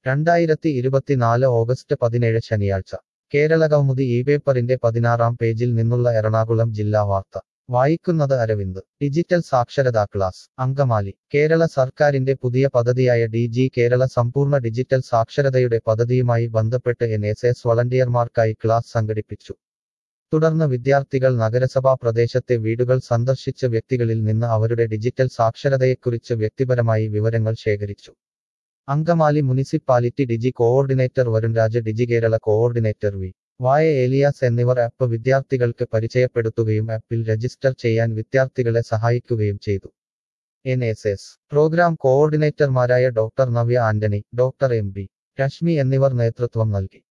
രണ്ടായിരത്തി ഇരുപത്തിനാല് ഓഗസ്റ്റ് പതിനേഴ് ശനിയാഴ്ച കേരളകൗമുദി ഈ പേപ്പറിന്റെ പതിനാറാം പേജിൽ നിന്നുള്ള എറണാകുളം ജില്ലാ വാർത്ത വായിക്കുന്നത് അരവിന്ദ് ഡിജിറ്റൽ സാക്ഷരതാ ക്ലാസ് അങ്കമാലി കേരള സർക്കാരിന്റെ പുതിയ പദ്ധതിയായ ഡി ജി കേരള സമ്പൂർണ്ണ ഡിജിറ്റൽ സാക്ഷരതയുടെ പദ്ധതിയുമായി ബന്ധപ്പെട്ട് എൻ എസ് എസ് വളണ്ടിയർമാർക്കായി ക്ലാസ് സംഘടിപ്പിച്ചു തുടർന്ന് വിദ്യാർത്ഥികൾ നഗരസഭാ പ്രദേശത്തെ വീടുകൾ സന്ദർശിച്ച വ്യക്തികളിൽ നിന്ന് അവരുടെ ഡിജിറ്റൽ സാക്ഷരതയെക്കുറിച്ച് വ്യക്തിപരമായി വിവരങ്ങൾ ശേഖരിച്ചു Angamaly municipality digi coordinator Varunraj digi Kerala coordinator V Y Elias എന്നിവർ ആപ്പ് വിദ്യാർത്ഥികൾക്ക് പരിചയപ്പെടുത്തുകയും ആപ്പിൽ രജിസ്റ്റർ ചെയ്യാൻ വിദ്യാർത്ഥികളെ സഹായിക്കുകയും ചെയ്തു എൻ എസ് എസ് പ്രോഗ്രാം കോഓർഡിനേറ്റർമാരായ doctor Navya Antony doctor M B Reshmi എന്നിവർ നേതൃത്വം നൽകി